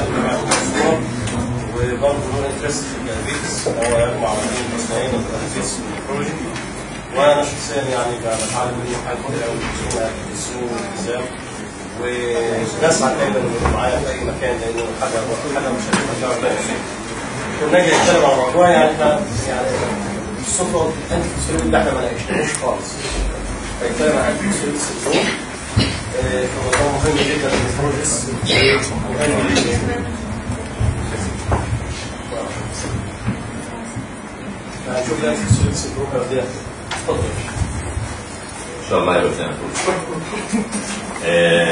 وبرضه له انترست في الدايابيتس هو يجمع ما بين المصنعين الدايابيتس والنفرولوجي وانا شخصيا يعني بتعلم منه حاجات كتير قوي في السوق والالتزام ونسعى دايما انه معايا في اي مكان لانه حاجه حاجه مش هتبقى فيها كنا نجي نتكلم عن موضوع يعني احنا يعني الصفر انت في ده احنا ما ناقشناهوش خالص فيتكلم عن انت في السندروم فموضوع مهم جدا للنفرولوجيست مهم جدا هنشوف الانتي سندروم ده اتفضل ان شاء الله يبقى زي ما تقول آه،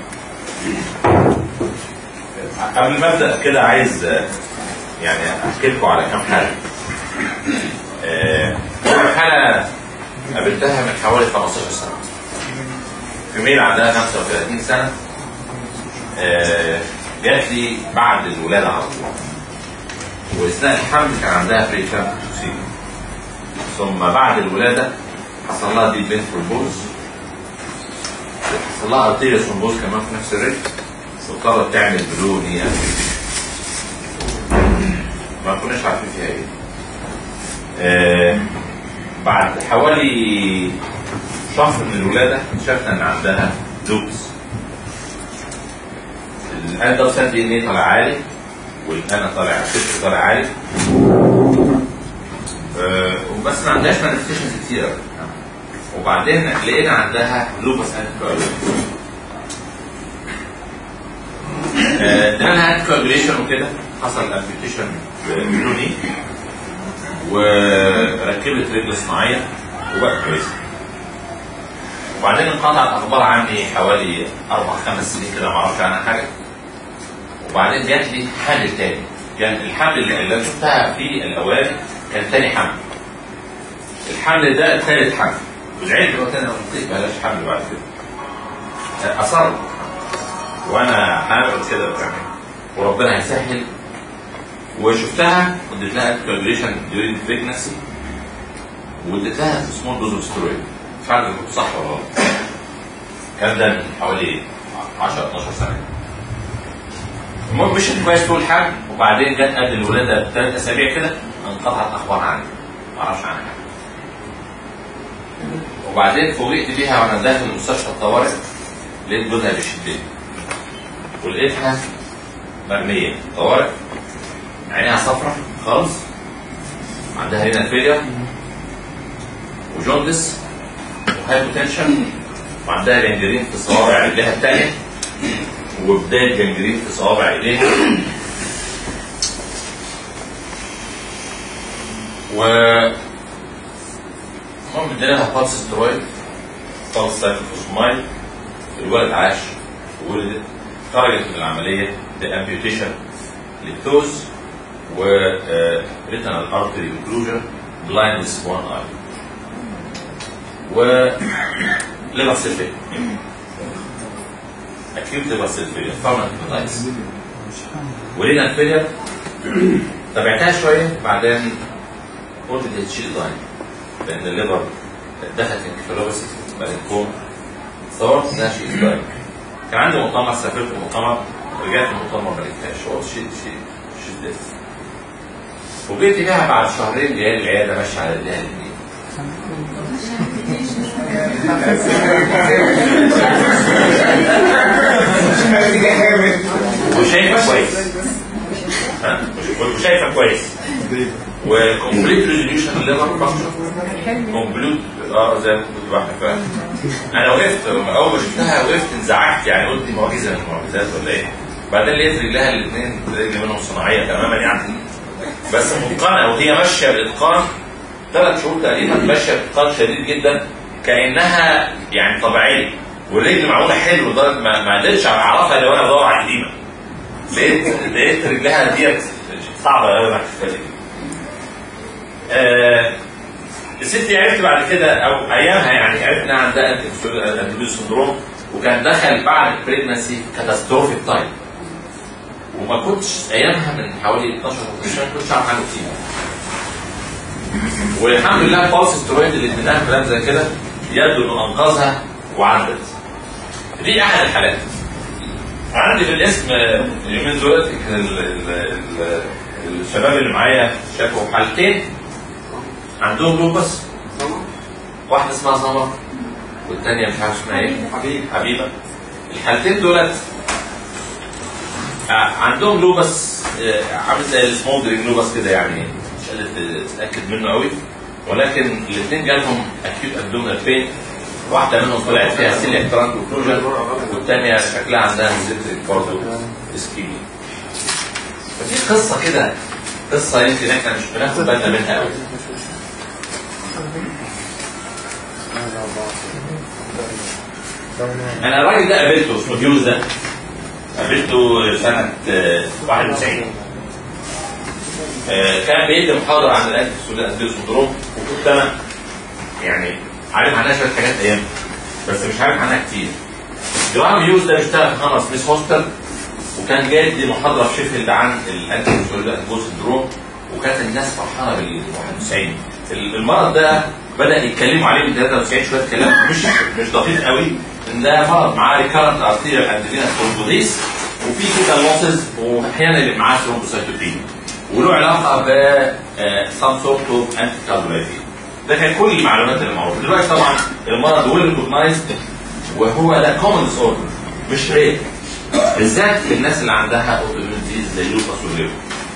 قبل ما ابدا كده عايز آه، يعني احكي لكم على كام حاله آه، اول حاله قابلتها من حوالي 15 سنه فيميل عندها 35 سنه آه، جات لي بعد الولاده على طول واثناء الحمل كان عندها بري ثم بعد الولاده حصل لها دي بنت بروبوز حصل لها ارتيريا ثرومبوز كمان في نفس الريت واضطرت تعمل بلو ني ما كناش عارفين فيها ايه آه بعد حوالي شهر من الولاده اكتشفنا ان عندها لوبس الادى سات دي ان ايه طالع عالي والانا طالع الكتف طالع عالي آه وبس ما عندهاش مانيفستيشنز كتير وبعدين لقينا عندها لوبس ادينا لها انتي وكده حصل امبيوتيشن بلوني وركبت رجل صناعيه وبقت كويسه وبعدين انقطعت اخبار عني حوالي اربع خمس سنين كده ما اعرفش عنها حاجه وبعدين جات لي حمل تاني يعني الحمل اللي اللي شفتها في الاوائل كان تاني حمل الحمل ده ثالث حمل والعيل دلوقتي انا قلت لك بلاش حمل بعد كده اصر وانا حامل كده بتعمل وربنا هيسهل وشفتها واديت لها كالبريشن ديورين بريجنسي واديت لها سمول دوز اوف سترويد مش عارف اذا كنت صح ولا غلط الكلام ده من حوالي 10 12 سنه المهم مشيت كويس طول الحمل وبعدين جت قبل الولاده بثلاث اسابيع كده انقطعت اخبار عني ما اعرفش عنها حاجه وبعدين فوجئت بيها وانا داخل مستشفى الطوارئ لقيت جوزها بيشدني ولقيتها مرميه طوارئ عينيها صفرة خالص عندها هنا فيلير وجوندس وهايبوتنشن وعندها جنجرين في صوابع رجلها الثانيه وبدايه جنجرين في صوابع ايديها و المهم ادينا لها بالس سترويد بالس سايكلوفوسمايد الولد عاش وولدت خرجت من العمليه بامبيوتيشن للتوز و ريتنال ارتري اوكلوجن بلايندنس وان اي و ليفر سيلفيا اكيوت ليفر سيلفيا فارماكولايتس ولينا فيلير تابعتها شويه بعدين قلت دي تشيل ضايع لان الليفر دخلت انكفالوباسي بعدين كوم صورت انها شيء ضايع كان عندي مؤتمر سافرت مؤتمر رجعت المؤتمر ما لقيتهاش قلت شيء شيء شيء وجيت بيها بعد شهرين جايه لي العياده ماشيه على ايديها الاثنين وشايفه كويس ها وشايفه كويس وكومبليت ريزوليوشن الليفر فانكشن كومبليت اه زي ما كنت بحكي فعلا انا وقفت اول ما شفتها وقفت انزعجت يعني قلت دي معجزه من المعجزات ولا ايه بعدين لقيت رجلها الاثنين رجل منهم صناعيه تماما يعني بس متقنه وهي ماشيه باتقان ثلاث شهور تقريبا ماشيه باتقان شديد جدا كانها يعني طبيعيه والرجل معموله حلو لدرجه ما ما قدرتش اعرفها لو انا بدور على القديمه لقيت لقيت رجلها ديت صعبه قوي ما آه الست دي عرفت بعد كده او ايامها يعني عرفت انها عندها انتبيوز سندروم وكان دخل بعد البريجنسي كاتاستروفيك تايم وما كنتش ايامها من حوالي 12 سنه ما كنتش عارف عنه كتير والحمد لله البالس سترويد اللي اديناها كلام زي كده يبدو انه انقذها وعدت دي احد الحالات عندي في الاسم آه، اليومين دول ال- ال- ال- الشباب اللي معايا شافوا حالتين عندهم لوبس واحده اسمها سمر والثانيه مش عارف اسمها ايه حبيب حبيبه الحالتين دولت آه، عندهم لوبس آه، عامل زي السمولدرينج لوبس كده يعني مش قادر تتاكد منه قوي ولكن الاثنين جالهم اكيوت ابدومينال بين واحده منهم طلعت فيها سيليك ترانك اوكلوجن والثانيه شكلها عندها ميزنتريك برضه اسكيميا ففي قصه كده قصه يمكن احنا مش بناخد بالنا منها قوي انا الراجل ده قابلته اسمه هيوز ده قابلته سنه آه، 91 آه، كان بيدي محاضره عن الاكل السوداء اسبيل سندروم وكنت انا يعني عارف عنها شويه حاجات ايام بس مش عارف عنها كتير جرام هيوز ده بيشتغل في هانا سميث هوستل وكان جاي يدي محاضره في شيفيلد عن الاكل السوداء اسبيل سندروم وكانت الناس فرحانه بال 91 المرض ده بدا يتكلموا عليه من 93 شويه كلام مش مش دقيق قوي ان ده مرض معاه ريكارنت ارتيريال انتيفينا ثرومبوديس وفي كده لوسز واحيانا يبقى معاه ثرومبوسايتوبين وله علاقه ب سام سورت اوف انتي كاربولايتين ده كان كل المعلومات اللي موجوده دلوقتي طبعا المرض ويل ريكوجنايزد وهو ده كومن ديس اوردر مش رير بالذات في الناس اللي عندها اوتوميون ديزيز زي لوباس والليفر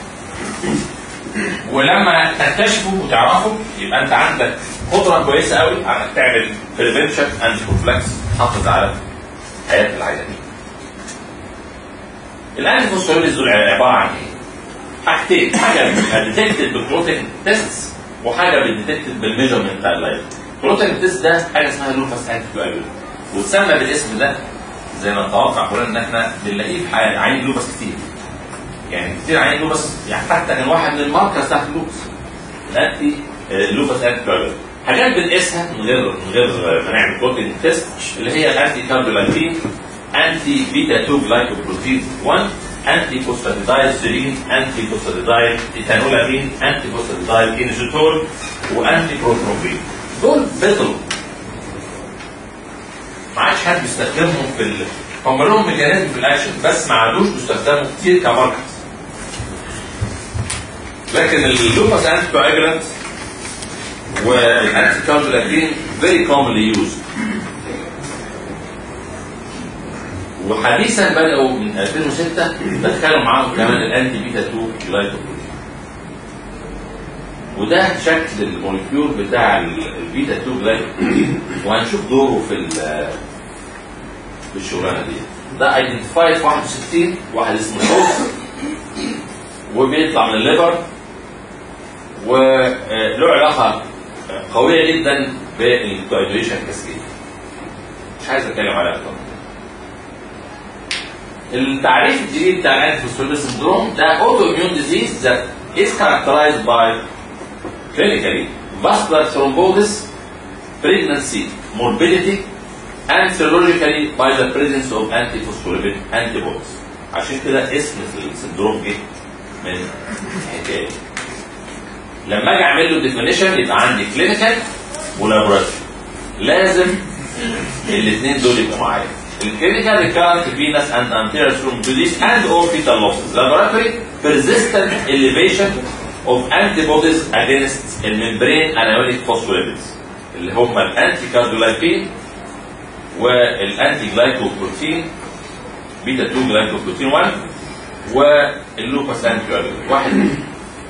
ولما تكتشفه وتعرفه يبقى انت عندك قدره كويسه قوي على انك تعمل بريفنشن اند بروفلاكس تحافظ على حياه العيانين. الانتي فوسفوريلز دول عباره عن ايه؟ حاجتين حاجه ديتكتد بالبروتين تيست وحاجه بتديتكتد بالميجرمنت بتاع اللايف. البروتين تيست ده حاجه اسمها لوفاس انتي كواجولانت وتسمى بالاسم ده زي ما نتوقع كلنا ان احنا بنلاقيه في حي- عين لوباس كتير. يعني كتير عين لوباس يعني حتى كان واحد من الماركرز بتاعت اللوباس. الانتي آه، لوباس انتي كواجولانت. حاجات بنقيسها من غير من غير ما نعمل بروتين تيست اللي هي الانتي كاربولانتين انتي بيتا 2 جلايكوبروتين 1 انتي فوسفاتيدايل سيرين انتي فوسفاتيدايل ايثانولامين انتي فوسفاتيدايل انجيتول وانتي بروترومبين دول بيطلوا ما عادش حد بيستخدمهم في ال... هم لهم ميكانيزم في الاكشن بس ما عادوش بيستخدموا كتير كماركتس لكن اللوباس انتي كواجولانت والانتي كاربولانتين very commonly used وحديثا بدأوا من 2006 دخلوا معاهم كمان الانتي بيتا 2 جلايكوبروتين وده شكل الموليكيول بتاع ال- البيتا 2 جلايكوبروتين وهنشوف دوره في ال- في الشغلانه دي ده ايدنتيفايد في 61 واحد اسمه روز وبيطلع من الليفر وله علاقه قويه جدا بالكوادريشن كاسكيد مش عايز اتكلم عليها اكتر التعريف الجديد بتاع الانتي سندروم ده اوتو اميون ديزيز that is characterized by clinically vascular thrombosis, pregnancy, morbidity, and serologically by the presence of antiphospholipid antibodies. عشان كده اسم السندروم جه من الحكايه دي. لما اجي اعمل له ديفينيشن يبقى عندي كلينيكال ولابوراتوري لازم الاثنين دول يبقوا معايا الكلينيكال ريكارنت فينس اند انتيريور ثرومبوزيس اند اور فيتال لوسز لابوراتوري persistent elevation of antibodies against الممبرين انايونيك فوسفوليبيدز اللي هم الانتي كارديولايبين والانتي جلايكوبروتين بيتا 2 جلايكوبروتين 1 واللوباس انتي واحد منهم.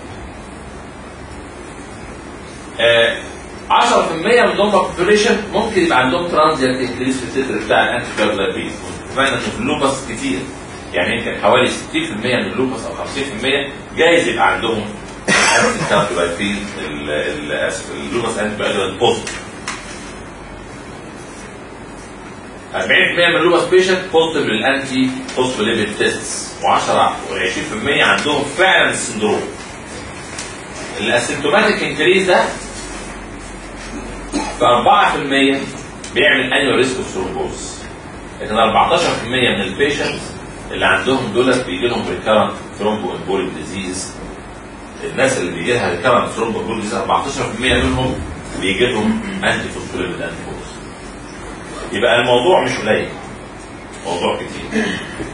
آه، 10% من دول population ممكن يبقى عندهم ترانزيانت انكريس في التتر بتاع الانتي كارديولابين اتفقنا ان في اللوبس كتير يعني يمكن حوالي 60% من اللوبس او 50% جايز يبقى عندهم انتي كارديولابين ال- ال- اسف اللوبس انتي كارديولابين بوست 40% من اللوبس بيشنت بوزيتيف للانتي فوسفوليبيد تيست و10 و20% عندهم فعلا السندروم الاسيمتوماتيك انكريز ده في 4% بيعمل انيو ريسك اوف ثرومبوز لكن 14% من البيشنت اللي عندهم دولت بيجي لهم ريكارنت ثرومبو امبوليك ديزيز الناس اللي بيجي لها ريكارنت ثرومبو امبوليك ديزيز 14% منهم بيجي لهم انتي فوسفوليبيد انتي يبقى الموضوع مش قليل موضوع كتير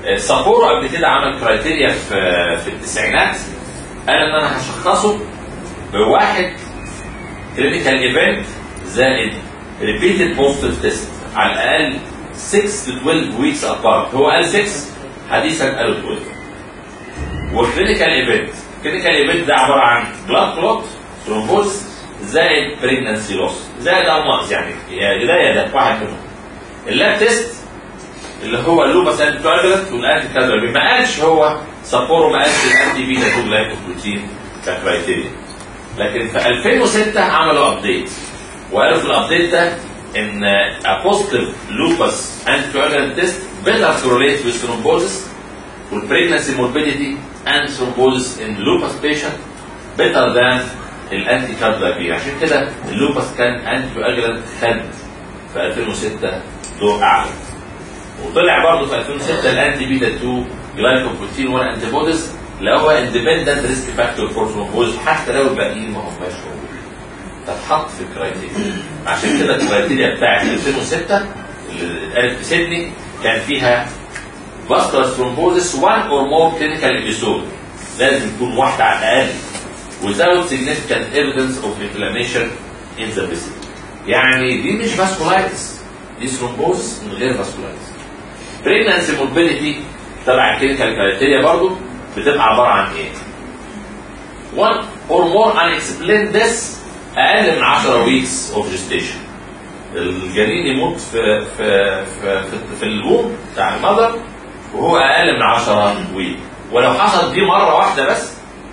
سابورو قبل كده عمل كرايتيريا في في التسعينات قال ان انا هشخصه بواحد كلينيكال ايفنت زائد ريبيتد بوزيتيف تيست على الاقل 6 to 12 ويكس ابارت هو قال 6 حديثا قالوا 12 والكلينيكال ايفنت الكلينيكال ايفنت ده عباره عن بلاد كلوت ثرومبوز زائد بريجنسي لوس زائد امراض يعني يا ده يا ده واحد منهم اللاب تيست اللي هو اللوبس انتي كواجولانت والانتي كازولابين ما قالش هو سابورو ما قالش الانتي بيتا 2 لايكوبروتين ككرايتيريا لكن في 2006 عملوا ابديت وقالوا في الابديت ده ان ابوستيف لوبس انتي كواجولانت تيست better correlates with thrombosis والبريجنسي morbidity and thrombosis in lupus patient better than الانتي كازولابين عشان كده اللوبس كان انتي كواجولانت خد في 2006 دور اعلى وطلع برضه في 2006 الانتي بيتا 2 جلايكوبروتين 1 انتي بوديز اللي هو اندبندنت ريسك فاكتور فور ثرومبوز حتى لو الباقيين ما هماش موجودين تتحط في الكرايتيريا عشان كده الكرايتيريا بتاعت 2006 اللي اتقالت في سيدني كان فيها فاسكولار ثرومبوزس 1 اور مور كلينيكال ابيسود لازم يكون واحده على الاقل without significant evidence of inflammation in the vessel يعني دي مش فاسكولايتس دي ثرومبوز من غير فاسكولايتس بريجنانسي موربيديتي تبع الكلينيكال كرايتيريا برضه بتبقى عباره عن ايه؟ one or more unexplained deaths اقل من 10 weeks of gestation الجنين يموت في في في في, في الوم بتاع المذر وهو اقل من 10 ويك ولو حصل دي مره واحده بس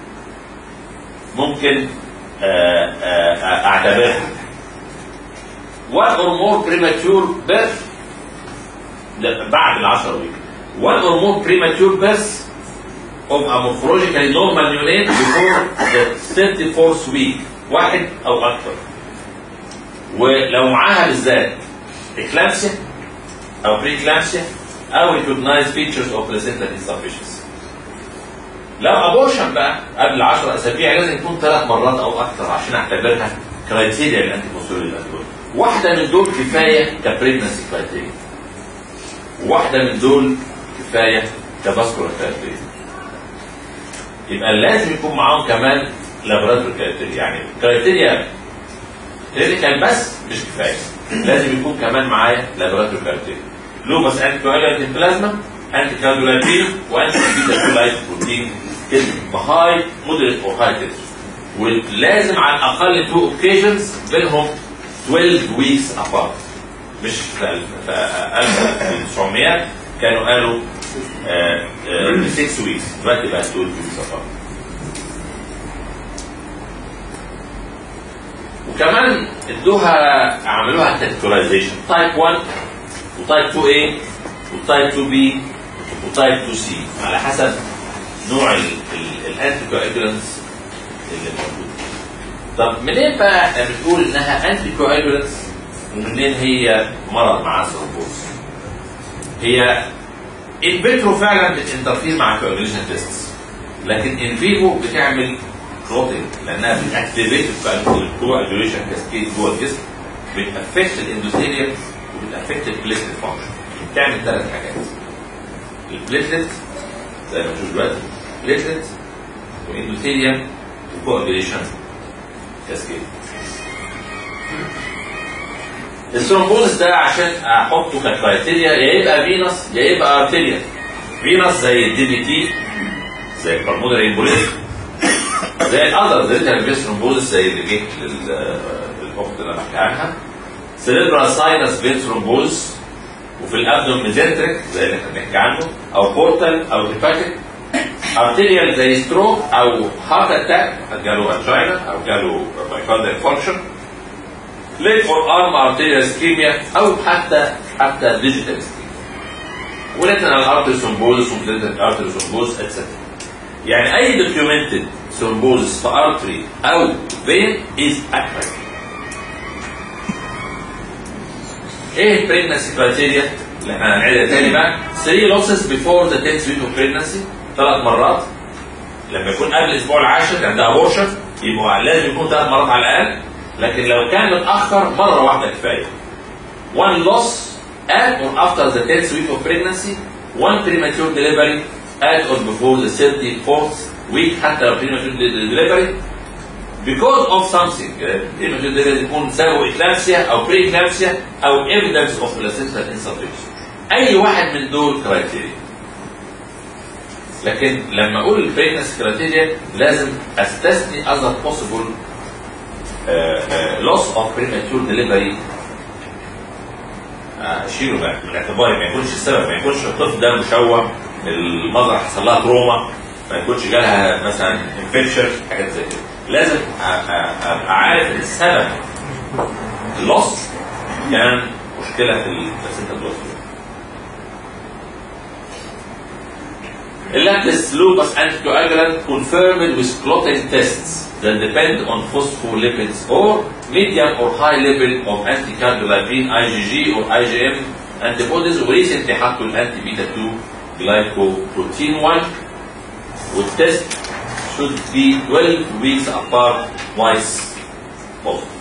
ممكن آه، آه، اعتبرها one or more premature birth لا بعد ال 10 ويك one or more premature birth of a morphologically normal neonate before the 34th week واحد او اكثر ولو معاها بالذات eclampsia او preeclampsia او recognized features of placental insufficiency لو ابورشن بقى قبل 10 اسابيع لازم يكون ثلاث مرات او اكثر عشان اعتبرها كرايتيريا للانتي الادويه واحده من دول كفايه كبريجنسي كرايتيريا واحده من دول كفايه كفاسكولار كرايتيريا يبقى لازم يكون معاهم كمان لابوراتوري كرايتيريا يعني كرايتيريا كلينيكال بس مش كفايه لازم يكون كمان معايا لابوراتوري كرايتيريا لوبس انتي كواجولانت بلازما انتي كارديولابين وانتي بيتا كولايت بروتين كده بهاي مودريت او هاي تيتر ولازم على الاقل تو اوكيجنز بينهم 12 ويكس ابارت مش في ال- في 1900 كانوا قالوا 6 ويكس دلوقتي بقى 12 ويكس ابارت وكمان ادوها عملوها كاتيجورايزيشن تايب 1 وتايب 2A وتايب 2B وتايب 2C على حسب نوع الانتي كواجولانس اللي موجود طب منين بقى بتقول انها انتي كواجولانس ومنين هي مرض مع الثرومبوز هي ان فيترو فعلا بتنترفير مع الكواجوليشن تيست لكن ان فيفو بتعمل كلوتنج لانها بتاكتيفيت الكواجوليشن كاسكيد جوه الجسم بتافكت الاندوثيليوم وبتافكت البليتلت فانكشن بتعمل ثلاث حاجات البليتلت زي ما نشوف دلوقتي بليتلت واندوثيليوم وكواجوليشن كاسكيد الثرومبوز ده عشان احطه ككرايتيريا يا يبقى فينس يا يبقى ارتيريا فينس زي الدي بي تي زي البرمودر امبوليزم زي الاذر زي التربيس ثرومبوز زي اللي جه لل- للاخت اللي انا بحكي عنها سيريبرال ساينس فين ثرومبوز وفي الابدوم ميزنتريك زي اللي احنا بنحكي عنه او بورتال او هيباتيك ارتيريال زي ستروك او هارت اتاك جاله انجينا او جاله مايكارديال فانكشن ليج اور ارم ارتيريال اسكيميا او حتى حتى ديجيتال اسكيميا ولاترال ارتري ثرومبوزس وبلاترال ارتري ثرومبوز اتسترا يعني اي دوكيومنتد ثرومبوزس في ارتري او فين از اكريت ايه البريجنسي كرايتيريا اللي احنا هنعيدها تاني بقى 3 لوسز بيفور ذا 10 ويك اوف بريجنسي ثلاث مرات لما يكون قبل الاسبوع العاشر يعني ده ابورشن يبقى لازم يكون ثلاث مرات على الاقل لكن لو كان متاخر مره واحده كفايه one loss at or after the 10th week of pregnancy one premature delivery at or before the 34th week حتى لو premature delivery because of something premature delivery يكون سببه eclampsia او pre eclampsia او evidence of placental insufficiency اي واحد من دول كرايتيريا لكن لما اقول البريجنس كرايتيريا لازم استثني other possible uh, uh, loss of premature delivery اشيله بقى من اعتباري ما يكونش السبب ما يكونش الطفل ده مشوه المرأة حصل لها تروما ما يكونش جالها مثلا انفكشن حاجات زي كده لازم ابقى عارف ان السبب اللص كان مشكله في البلاسينتا بلوسيوم Electus lupus anticoagulant confirmed with clotting tests that depend on phospholipids or medium or high level of anticardiolipine IgG or IgM antibodies وريسنتلي حطوا الانتي بيتا 2 glycoprotein 1 والتست should be 12 weeks apart twice positive.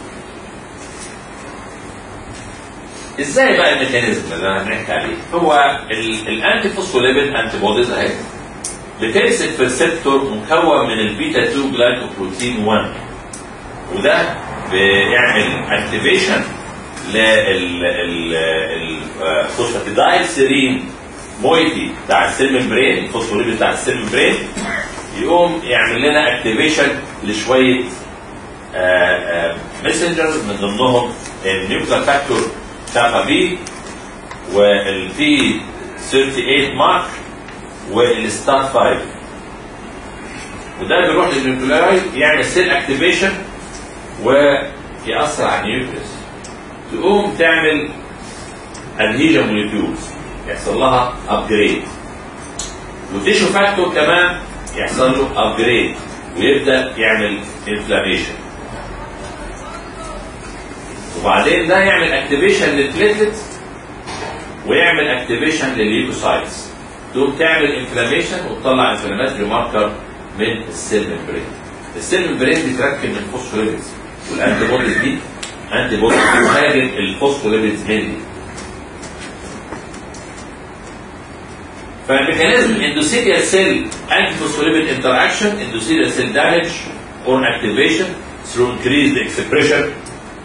ازاي بقى الميكانيزم اللي انا هنحكي عليه؟ هو الانتي فوسفوليبيد انتي بوديز اهي بتمسك في ريسبتور مكون من البيتا 2 جلايكوبروتين 1 وده بيعمل اكتيفيشن للفوسفاتيدايل سيرين مويتي بتاع السيل ممبرين الفوسفوليبيد بتاع السيل ممبرين يقوم يعمل لنا اكتيفيشن لشويه ميسنجرز من ضمنهم النيوكلير فاكتور تابا بي والبي 38 مارك والستار 5 وده بيروح للنيوكلياي يعمل سيل اكتيفيشن ويأثر على النيوكليس تقوم تعمل ادهيجن موليكيولز يحصل لها ابجريد وتيشو فاكتور كمان يحصل له ابجريد ويبدا يعمل انفلاميشن وبعدين ده يعمل اكتيفيشن للبليتلت ويعمل اكتيفيشن للليوكوسايتس تقوم تعمل انفلاميشن وتطلع انفلاماتري ماركر من السيل ممبرين السيل ممبرين بيتركب من فوسفوليبيدز والانتي بوديز دي انتي بوديز بتهاجم الفوسفوليبيدز مينلي فالميكانيزم endothelial cell antiphospholipid interaction, endothelial cell damage or activation through increased expression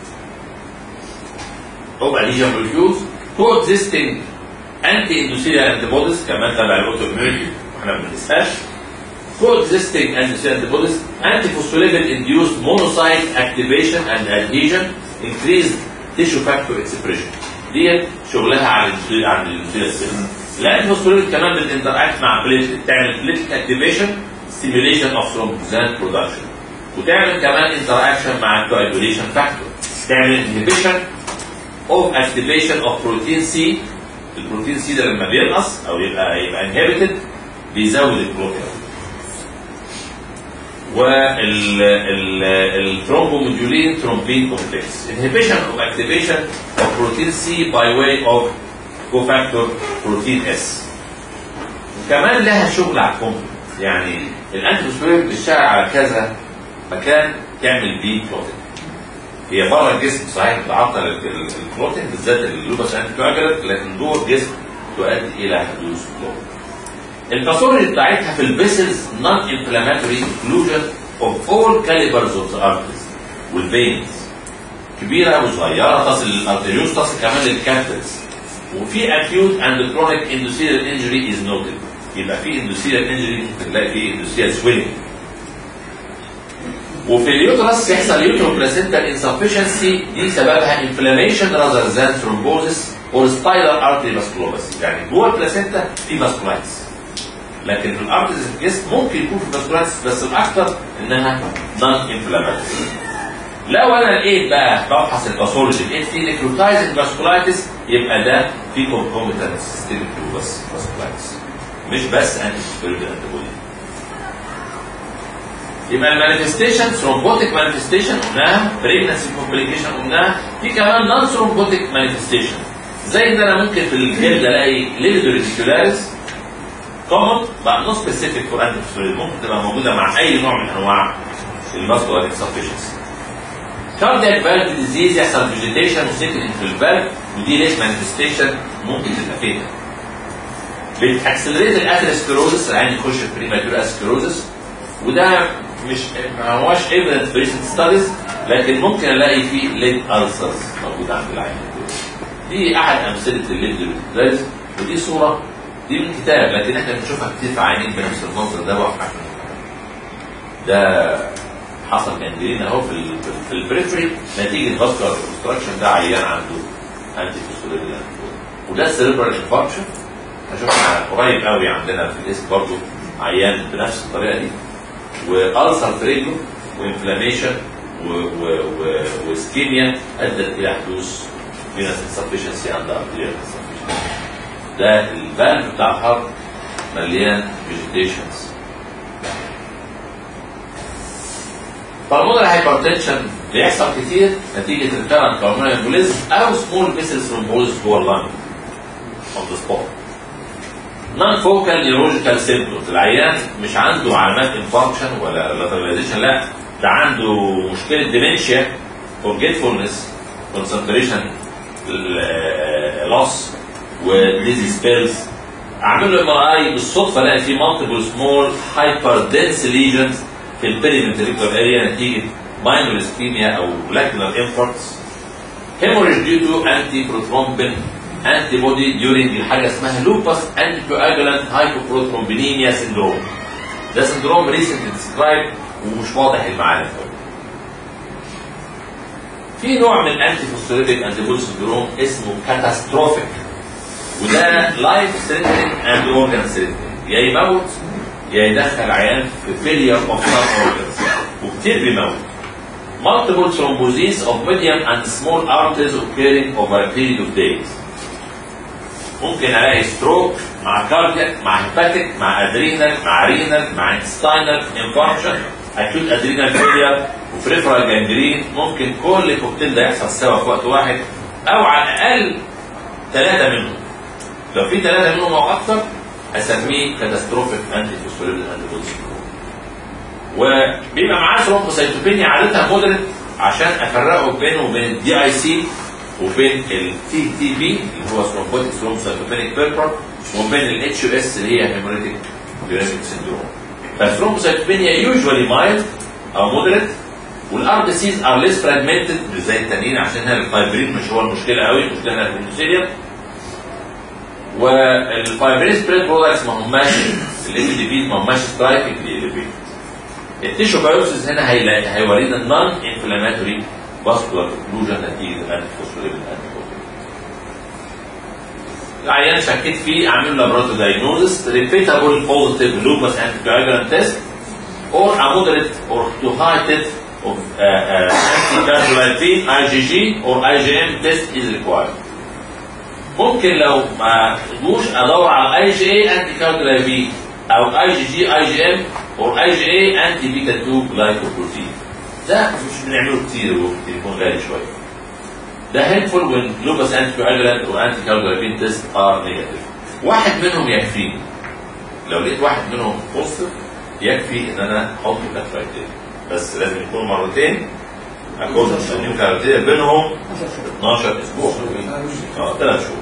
of adhesion molecules, coexisting anti-endothelial antibodies كمان تبع الاوتوميونيتي واحنا ما بنقيسهاش coexisting anti-endothelial antibodies, antiphospholipid induced monocyte activation and adhesion, increased tissue factor expression. ديت شغلها على عن الاندوثيليال سيل. الانفوسفوليبيد كمان بتنتراكت مع بليتلت تعمل بليتلت اكتيفيشن ستيميوليشن اوف ثرومبوزان برودكشن وتعمل كمان انتراكشن مع الكواجوليشن فاكتور تعمل انهبيشن اوف اكتيفيشن اوف بروتين سي البروتين سي ده لما بينقص او يبقى يبقى انهبيتد بيزود البروتين والثرومبوموديولين ثرومبين كومبلكس انهبيشن اوف اكتيفيشن اوف بروتين سي باي واي اوف كوفاكتور بروتين اس وكمان لها شغل على الكومبلكس يعني الانتروسبيرم بتشتغل على كذا مكان تعمل بيه بروتين هي بره الجسم صحيح بتعطل البروتين بالذات اللوبس انتيكواجولانت لكن جوه الجسم تؤدي الى حدوث بلوك الباثولوجي بتاعتها في الفيسلز نون انفلاماتوري انكلوجن اوف اول كاليبرز اوف ذا ارترز والفينز كبيره وصغيره تصل للارتريوس تصل كمان للكابتلز وفي اكيوت اند كرونيك اندوثيريال انجري از نوتد يبقى في اندوثيريال انجري تلاقي في اندوثيريال سويلنج وفي اليوترس يحصل يوترو بلاسنتال انسفشنسي دي سببها انفلاميشن راذر ذان ثرومبوزس اور سبايرال ارتري فاسكولوباسي يعني جوه البلاسنتا في فاسكولايتس لكن في الارتريز في الجسم ممكن يكون في فاسكولايتس بس الاكثر انها نون انفلاماتوري لو انا لقيت بقى ببحث الباثولوجي لقيت في نيكروتايزنج فاسكولايتس يبقى ده في كونكوميتنت سيستميك بس فاسكولايتس مش بس انتي سبيريد انتي يبقى المانيفستيشن ثرومبوتيك مانيفستيشن قلناها بريجنسي كومبليكيشن قلناها في كمان نون ثرومبوتيك مانيفستيشن زي ان انا ممكن في الجلد الاقي ليدو ريديكولاريس كومن بقى نو سبيسيفيك فور انتي ممكن تبقى موجوده مع اي نوع من انواع الماسكولار انسفشنسي كاردياك فالف ديزيز يحصل فيجيتيشن وسيكلينج في الفالف ودي ليش مانيفستيشن ممكن تبقى فيها بتاكسلريت الاثيروسكلروزس العين يخش في بريماتور اثيروسكلروزس وده مش ما هوش ايفيدنت في ريسنت ستاديز لكن ممكن الاقي فيه ليد السرز موجود عند العين دي احد امثله الليد ليد ودي صوره دي من كتاب لكن احنا بنشوفها كتير في عينين بنفس المنظر ده واحد ده حصل جانجرين اهو في ال في البريفري نتيجه فاسكولار اوبستراكشن ده عيان عنده انتي فوسفوليبيد وده سيريبرال انفاركشن شفنا قريب قوي عندنا في الاسم برضه عيان بنفس الطريقه دي والسر في رجله وانفلاميشن واسكيميا ادت الى حدوث فينس انسفشنسي عند ارتيريال ده الفالف بتاع الهارت مليان فيجيتيشنز بالمونري هايبرتنشن بيحصل كتير نتيجه ريكارنت بالمونري امبوليزم او سمول فيسل ثرومبوز جوه اللنج اون ذا سبوت نون فوكال نيورولوجيكال سيمبتومز العيان مش عنده علامات انفاركشن ولا لاتراليزيشن لا ده عنده مشكله ديمنشيا فورجيتفولنس كونسنتريشن لوس وديزي سبيلز اعمل له ام ار اي بالصدفه الاقي فيه مالتيبل سمول هايبر دنس ليجنز في البيريمنتريكتور اريا نتيجه ماينور اسكيميا او لاكنال انفاركتس hemorrhage due to anti-prothrombin antibody during حاجه اسمها lupus anticoagulant hypoprothrombinemia syndrome ده سندروم ريسنتلي ديسكرايب ومش واضح المعالم في نوع من الانتي فوسفوليبيك انتيبودي سندروم اسمه كاتاستروفيك وده لايف ثريتنينج اند اورجان ثريتنينج يا يموت يا يدخل عيان في فيلير اوف سم اورجانز وكتير بيموت multiple thrombosis of medium and small arteries occurring over a period of days ممكن الاقي ستروك مع كاردياك مع هيباتيك مع ادرينال مع رينال مع انتستاينال انفاركشن اكيوت ادرينال فيلير وبريفرال جانجرين ممكن كل الكوكتيل ده يحصل سوا في وقت واحد او على الاقل ثلاثه منهم لو في ثلاثه منهم او اكثر اسميه كاتاستروفيك انتي فوسفوليبيد انتي وبيبقى معاه ثرومبوسايتوبينيا عادتها مودريت عشان افرقه بينه وبين الدي اي سي وبين التي تي بي اللي هو ثرومبوتيك ثرومبوسايتوبينيك بيربر وبين الاتش او اس اللي هي هيموريتيك ديوريتيك سيندروم فالثرومبوسايتوبينيا يوجوالي مايلد او مودريت والار بي سيز ار ليس فراجمنتد مش زي التانيين عشان هنا الفايبرين مش هو المشكله قوي المشكله هنا البنسيليا والفايبرين سبريد برودكتس ما هماش اللي دي ما هماش سترايكنج دي التيشو بايوسيس هنا هيلاقي هيورينا النون انفلاماتوري فاسكولار اوكلوجن نتيجه الانتي فوسفوليبيد العيان شكيت فيه اعمل له لابراتوري دايجنوزس ريبيتابل بوزيتيف لوبس انتي كواجولانت تيست or a moderate or to high test of uh, uh, anti-cardiolipine IgG or IgM test is required. ممكن لو ما قدوش ادور على اي جي اي انتي كارديولipine او اي جي جي اي جي ام او اي جي اي انتي بيتا 2 جلايكوبروتين ده مش بنعمله كتير وممكن يكون غالي شويه ده هيلفول when lupus anticoagulant or anti-coagulopine test are negative واحد منهم يكفيني لو لقيت واحد منهم بوزيتيف يكفي ان انا احط كاترايتين بس لازم يكون مرتين اكون مستنيهم كاترايتين بينهم 12 اسبوع اه ثلاث شهور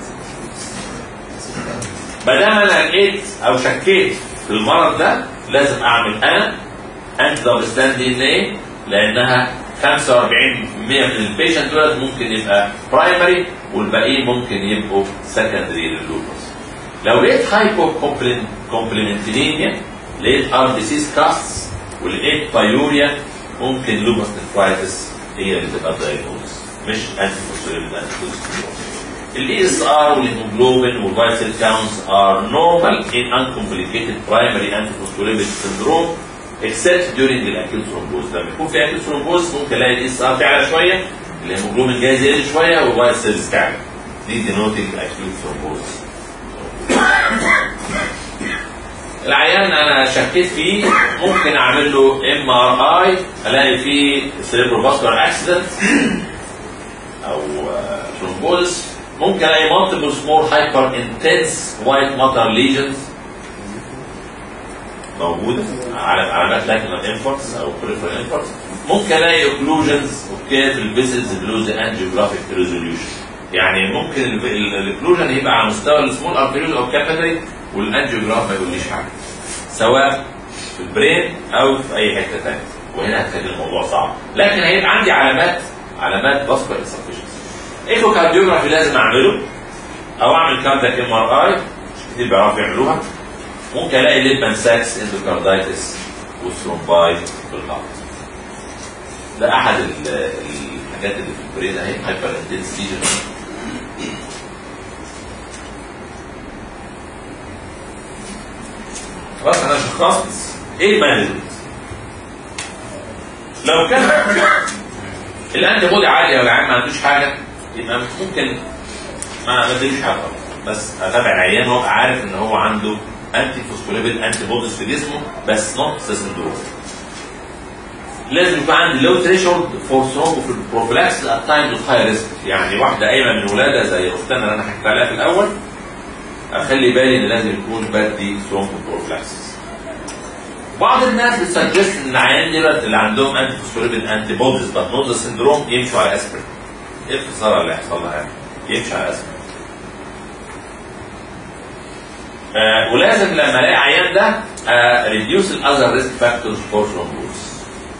ما دام انا لقيت او شكيت في المرض ده لازم اعمل انا انتي دبل ستاند دي ان ايه لانها 45 من البيشنت دول ممكن يبقى برايمري والباقيين ممكن يبقوا سكندري لللوبس لو لقيت هايبو كومبلمنتينيميا لقيت ار بي سيس كاست ولقيت بايوريا ممكن لوبس نفرايتس هي اللي تبقى دايجنوز مش انتي فوسفوليبيد الاي اس ار والهيموجلوبين والوايت سيل كاونتس ار نورمال ان uncomplicated primary antiphospholipid syndrome except during الاكيوت ثرومبوز لما يكون في اكيوت ثرومبوز ممكن الاقي الاي اس ار تعلى شويه الهيموجلوبين جايز يقل شويه والوايت سيلز تعلى دي دينوتنج اكيوت ثرومبوز العيان انا شكيت فيه ممكن اعمل له ام ار اي الاقي فيه سيريبرو فاسكولار اكسيدنت او ثرومبوز ممكن الاقي مالتيبل سمول هايبر انتنس وايت ماتر ليجنز موجوده على علامات لاكنال انفاركس او بريفرال انفاركس ممكن الاقي اوكلوجنز اوكي في الفيسلز بلوز انجيوجرافيك ريزوليوشن يعني ممكن الاوكلوجن يبقى على مستوى السمول ارتريوز او كابيلاري والانجيوجراف ما يقوليش حاجه سواء في البرين او في اي حته ثانيه وهنا هتخلي الموضوع صعب لكن هيبقى عندي علامات علامات باسكال انسفشنسي ايكو كارديوجرافي لازم اعمله او اعمل كاردياك ام ار اي مش كتير بيعرفوا يعملوها ممكن الاقي ليبمان ساكس اندوكاردايتس وسترومباي في الهارت ده احد ال- الحاجات اللي في البرين اهي هايبر انتنس خلاص انا شخصت ايه المانجمنت لو كان الانتي بودي عاليه والعيان ما عندوش حاجه يبقى ممكن ما ما اديلوش حاجه خالص. بس اتابع العيان وابقى عارف ان هو عنده انتي فوسفوليبيد انتي بوديز في جسمه بس نوت سندروم لازم يكون عندي لو ثريشولد فور ثرومبو بروفلاكس ات تايم اوف هاي ريسك يعني واحده قايمه من ولاده زي اختنا اللي انا حكيت عليها في الاول اخلي بالي ان لازم يكون بدي ثرومبو بروفلاكسس بعض الناس بتسجست ان العيان دلوقتي اللي عندهم انتي فوسفوليبيد انتي بوديز بس نوت سندروم يمشوا على اسبرين ايه الخساره اللي هيحصل لها يعني؟ يمشي على اسبرين آه ولازم لما الاقي عيان ده ريديوس الاذر ريسك فاكتورز فور ثرومبوز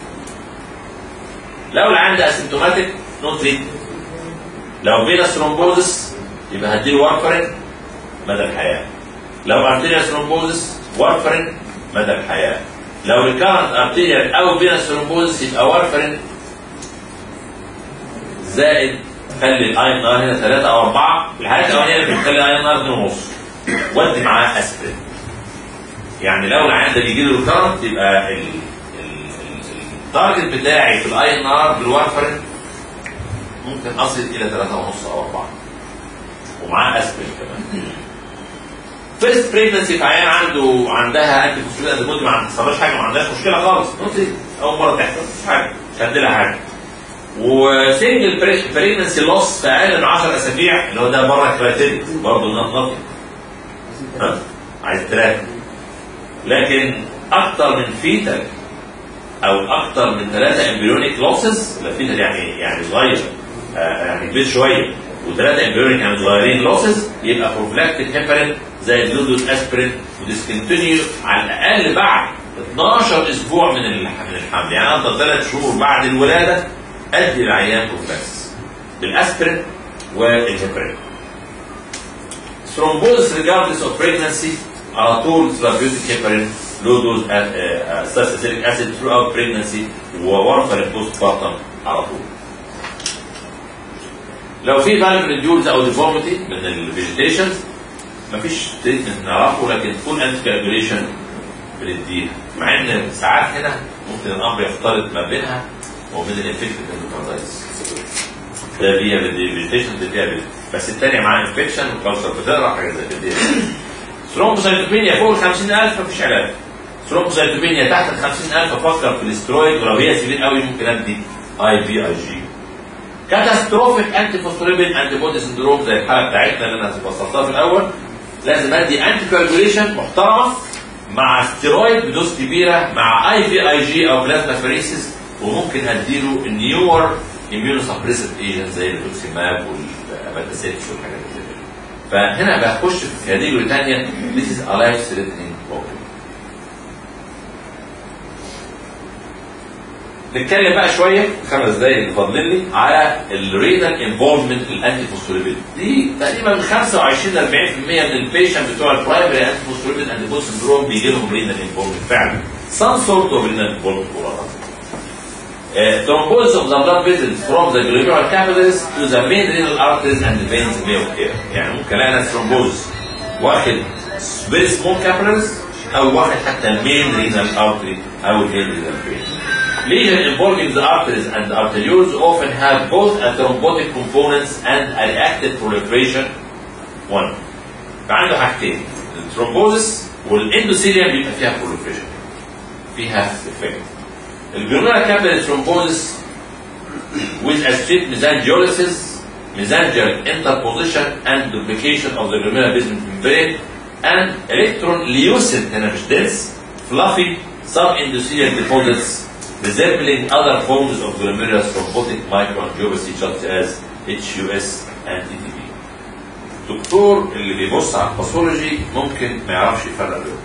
لو العيان ده اسيمتوماتيك نو تريت لو فينا ثرومبوزس يبقى هديله وارفرين مدى الحياه لو ارتيريا ثرومبوزس وارفرين مدى الحياه لو ريكارنت ارتيريا او فينا ثرومبوزس يبقى وارفرين زائد خلي الاي ان ار هنا 3 او 4 الحالات الاولانيه بتخلي الاي ان ار 2 ونص ودي معاه اسبرين يعني لو العيان ده بيجي له ريكارنت يبقى ال- ال- ال- التارجت بتاعي في الاي ان ار بالوارفرين ممكن اصل الى 3 ونص او 4 ومعاه اسبرين كمان فيرست بريجنسي في عيان عنده عندها انتي فوسفوليد انتي بودي ما عندهاش حاجه ما عندهاش مشكله خالص نوتي اول مره تحصل مش حاجه مش عندنا حاجه وسنجل بريجنسي لوس في اقل من 10 اسابيع اللي هو ده بره كريتيريا برضه نوت نوت ها عايز ثلاثه لكن اكتر من فيتال او اكتر من ثلاثه امبريونيك لوسز لا فيتال يعني يعني صغير آه يعني كبير شويه وثلاثه امبريونيك يعني صغيرين لوسز يبقى بروفلاكتيك هيبرين زي اليودوس اسبرين وديسكنتينيو على الاقل بعد 12 اسبوع من الح- من الحمل يعني افضل ثلاث شهور بعد الولاده ادي العيان بروفلاكس بالاسبرين والهيبرين thrombosis regardless of pregnancy على طول therapeutic heparin low dose salicylic acid throughout pregnancy وورفرين post partum على طول. لو في بالغ ريديولز او ديفورميتي من الفيجيتيشن مفيش تريتمنت نعرفه لكن فول انتي كالكوليشن بنديها مع ان ساعات هنا ممكن الامر يختلط ما بينها وبين الانفكتد اندوكاردايتس ده فيها بالفيجيتيشن ده فيها بال- بس الثانيه معاه انفكشن وكالسر بتقرا حاجه زي كده ثرومبوسايتوبينيا فوق ال 50000 مفيش علاج ثرومبوسايتوبينيا تحت ال 50000 افكر في الاسترويد ولو هي سيفير قوي ممكن ادي اي في اي جي كاتاستروفيك انتي فوسفوليبيد انتي بودي سندروم زي الحاله بتاعتنا اللي انا وصلتها في الاول لازم ادي انتي كوagulation محترمه مع ستيرويد بدوز كبيره مع اي في اي جي او بلازما فريسيس وممكن اديله النيور اميونو سبريسيف ايجنت زي التوكسيماب والاباتاسيتس والحاجات دي كده. فهنا بخش في كاتيجوري ثانيه This is a life threatening problem. نتكلم بقى شويه خمس دقايق اللي فاضلين لي على الرينال انفولفمنت الانتي فوسفوليبيد دي تقريبا من 25 ل 40% من البيشنت بتوع البرايمري انتي فوسفوليبيد انتي بودي سندروم بيجي لهم رينال انفولفمنت فعلا some sort of renal involvement Uh, thrombosis of the blood vessels from the glomerular capillaries to the main renal arteries and the veins may occur. يعني ممكن الاقي انا ثرومبوز واخد very small capillaries او واخد حتى المين renal artery او المين renal vein. Lesion involving the arteries and the arterioles often have both a thrombotic components and a reactive proliferation. One. فعنده حاجتين الثرومبوزس والاندوثيليوم بيبقى فيها proliferation. فيها effect. الجلوميرا كابيلاري ثرومبوزس with acute mesangiolisis, mesangial interposition and duplication of the glomerular basement membrane and electron-leucin هنا مش dense, fluffy subendothelial deposits resembling other forms of glomerular thrombotic microangiopathy such as HUS and TTP. الدكتور اللي بيبص على الباثولوجي ممكن ما يعرفش يفرق بينهم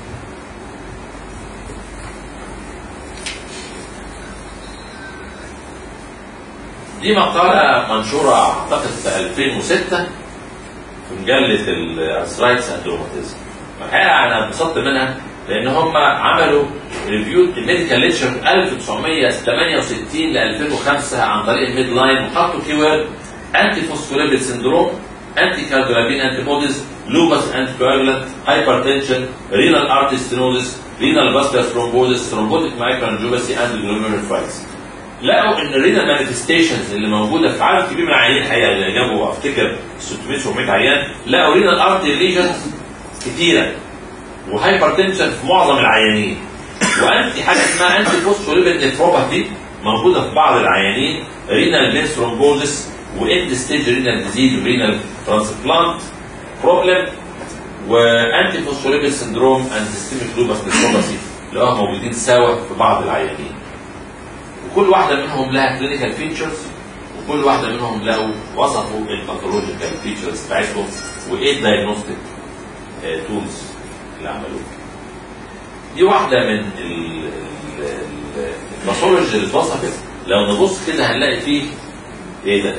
دي مقالة منشورة أعتقد في 2006 في مجلة الأسرايتس أند روماتيزم. الحقيقة أنا انبسطت منها لأن هم عملوا ريفيو الميديكال ليتشر 1968 ل 2005 عن طريق الميد لاين وحطوا كي وورد أنتي فوسفوليبيد سندروم أنتي كارديولابين أنتي بوديز لوبس أنتي كواجولانت هايبرتنشن رينال ارتي ستينوزس رينال فاسكولار ثرومبوزس ثرومبوتيك مايكروانجيوباسي أند جلوميرولوفايتس لقوا ان الرينال مانيفستيشنز اللي موجوده في عدد كبير من العيانين الحقيقه اللي جابوا افتكر 600 700 عيان لقوا رينال ارتي ليجنز كتيره وهايبرتنشن في معظم العيانين وانتي حاجه اسمها انتي فوسفوليبيد نيفروباثي موجوده في بعض العيانين رينال فين ثرومبوزس واند ستيج رينال ديزيز ورينال ترانسبلانت بروبلم وانتي فوسفوليبيد سندروم اند سيستميك لوبس نيفروباثي لقوها موجودين سوا في بعض العيانين وكل واحدة منهم لها كلينيكال فيتشرز وكل واحدة منهم لقوا وصفوا الباثولوجيكال فيتشرز بتاعتهم وايه الدايجنوستيك تولز اللي عملوها. دي واحدة من ال- ال- ال- الباثولوجي اللي اتوصفت لو نبص كده هنلاقي فيه ايه ده؟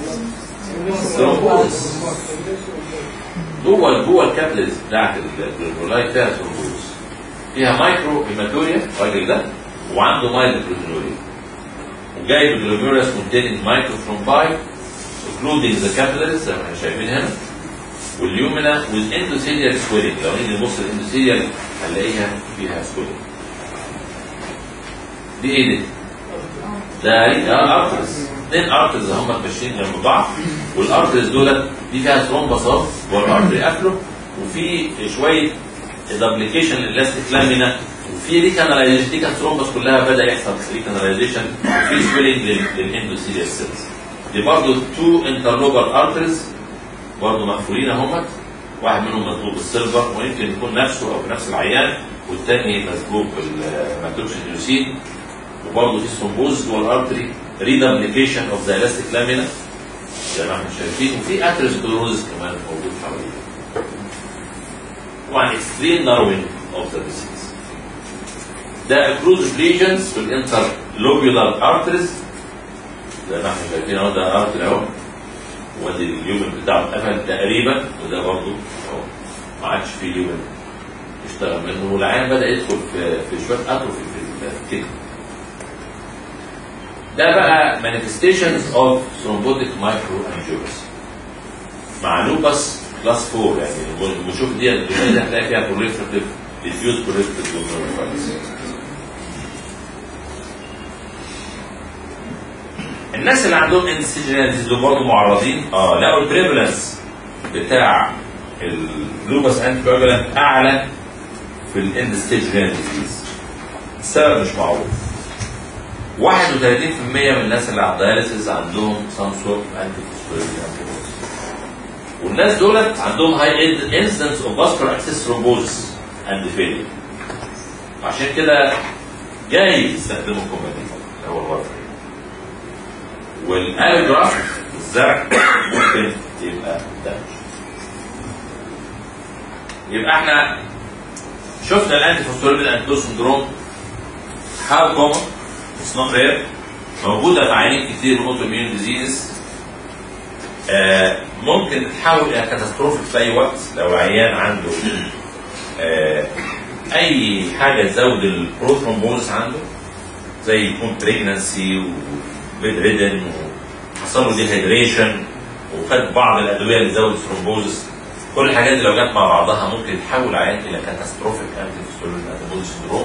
ثرومبوزس جوه جوه الكابلز بتاعت الجلولاي فيها ثرومبوزس فيها مايكرو هيماتوريا الراجل ده وعنده مايلد بروتينوريا وجايب جلوميرس containing microthrombi including the capillaries زي ما احنا شايفين هنا واليومنا with endothelial swelling لو نيجي نبص الاندوثيليال هنلاقيها فيها swelling دي ايه دي؟ ده ارترز اثنين ارترز هم ماشيين جنب بعض والارترز دول دي فيها ثرومباسات جوه الارتري قافله وفي شويه دبليكيشن للاستيك لامينا وفي ريكاناليزيشن دي كانت ثرومبس كلها بدا يحصل ريكاناليزيشن وفي سويلنج للاندوثيليال سيلز دي برضه تو انترلوبر ارترز برضه مقفولين اهمت واحد منهم مسبوق بالسيلفر ويمكن يكون نفسه او نفس العيان والثاني مسبوق بالمكتوبش اليوسين وبرضه في ثرومبوز جوه الارتري ريدابليكيشن اوف ذا الاستيك لامينا زي ما احنا شايفين وفي اتريسكلوروزس كمان موجود حواليه طبعا اكستريم ناروين اوف ذا ديسيز ده اكلوزيف ليجنز في الانتر لوبيولار ارتريز زي ما احنا شايفين اهو ده ارتري اهو وادي اليومن بتاعه اتقفل تقريبا وده برضه اهو ما عادش فيه يومن يشتغل منه والعيان بدا يدخل في في شويه اتروفي في الكدني ده بقى manifestations of thrombotic microangiopathy مع لوبس كلاس 4 يعني بنشوف دي الدنيا دي هتلاقي فيها proliferative diffuse proliferative glomerulonephritis الناس اللي عندهم انسجناليز دول برضه معرضين اه لقوا البريفلنس بتاع اللوبس انتي كواجولانت اعلى في الاند ستيج رينال ديزيز السبب مش معروف 31% من الناس اللي على الداياليسيس عندهم سام سورت انتي فوسفوريد والناس دولت عندهم هاي انسنس اوف فاسكولار اكسس ثرومبوزس اند فيلير عشان كده جاي يستخدموا الكومباتيف اللي هو الوتر والالجراف الزرع ممكن يبقى دمج يبقى احنا شفنا الانتي فوسفوريد انتو سندروم هاو كومن اتس نوت رير موجوده في عيانين كتير من اوتو اميون ديزيز ممكن تتحول الى كاتاستروفيك في اي وقت لو العيان عنده آه اي حاجه تزود البروثرومبوزس عنده زي يكون بريجنسي وبيد ريدن وحصل له ديهيدريشن وخد بعض الادويه اللي تزود الثرومبوزس كل الحاجات دي لو جت مع بعضها ممكن تحول عيان الى كاتاستروفيك انتي فوسفوريد انتي سندروم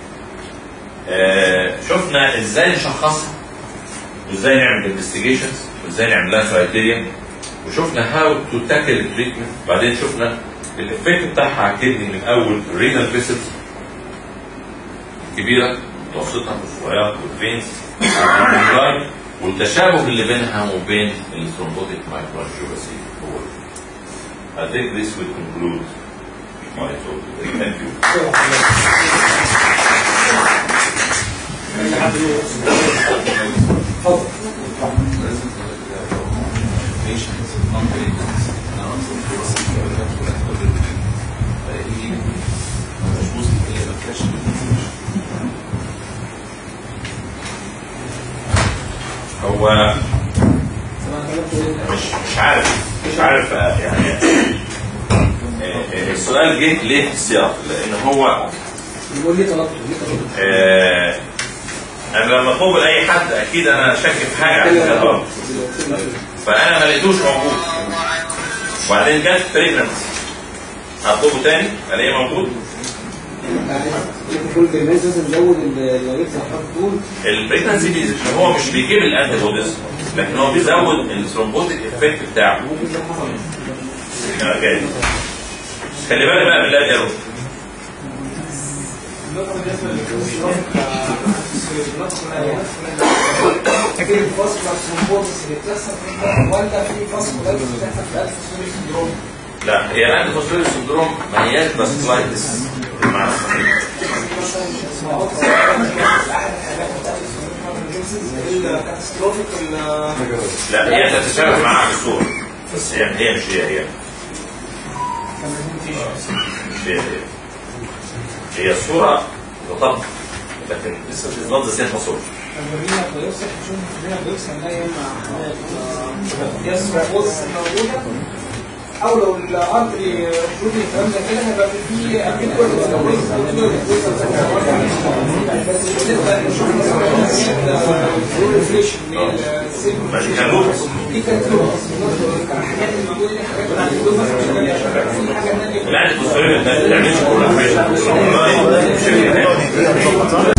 آه شفنا ازاي نشخصها وازاي نعمل انفستيجيشنز وازاي نعمل لها كرايتيريا وشفنا هاو تو تاكل التريتمنت بعدين شفنا الافكت بتاعها على الكدني من اول الرينال فيسلز كبيره متوسطه والصغيره والفينز والتشابه اللي بينها وبين الثرومبوتيك مايكروانجيوباسي هو I think this will conclude my talk today. Thank you. patients, non-patients, هو مش مش عارف مش عارف آه، يعني آه، آه، السؤال جه ليه في السياق؟ لان هو يقول لي طلبته ليه طلبته آه، انا لما اطلب اي حد اكيد انا شاك في حاجه عن كده غلط فانا ما لقيتوش موجود وبعدين جت فريجرنس هطلبه تاني الاقيه موجود كل الناس لازم نزود الوظيفه زي ما حضرتك بتقول الفريجرنسي بي- هو مش بيجيب الانتي بوديز لكن هو بيزود الثرومبوتيك افكت بتاعه آه، جاي. خلي بالك بقى من اللاب ايرور في الفصل الثرومبوزس اللي بتحصل في الدم ولا في فصل بس بتحصل في الف سوري سندروم لا هي الانتي فوسفوريل سندروم ما هياش باسكلايتس بالمعنى الصحيح مثلا اسمه اكثر احد الحالات بتاعت الكاتاستروفيك لا هي تتشابه معاها في الصورة بس يعني هي مش هي هي مش هي هي هي الصورة تطبق لكن لسه مش نوت ذا سيم صورة ورينا بيوصل نشوف ورينا بيوصل نلاقي يا الثرومبوزس الموجوده او لو الارتري شوف الكلام ده كده هيبقى في اكيد كل ما دي كان لوبس دي كانت لوبس الحاجات الموجوده دي حاجات بتاعت اللوبس في حاجه ثانيه الانتي فوسفوريل ما بتعملش كورليشن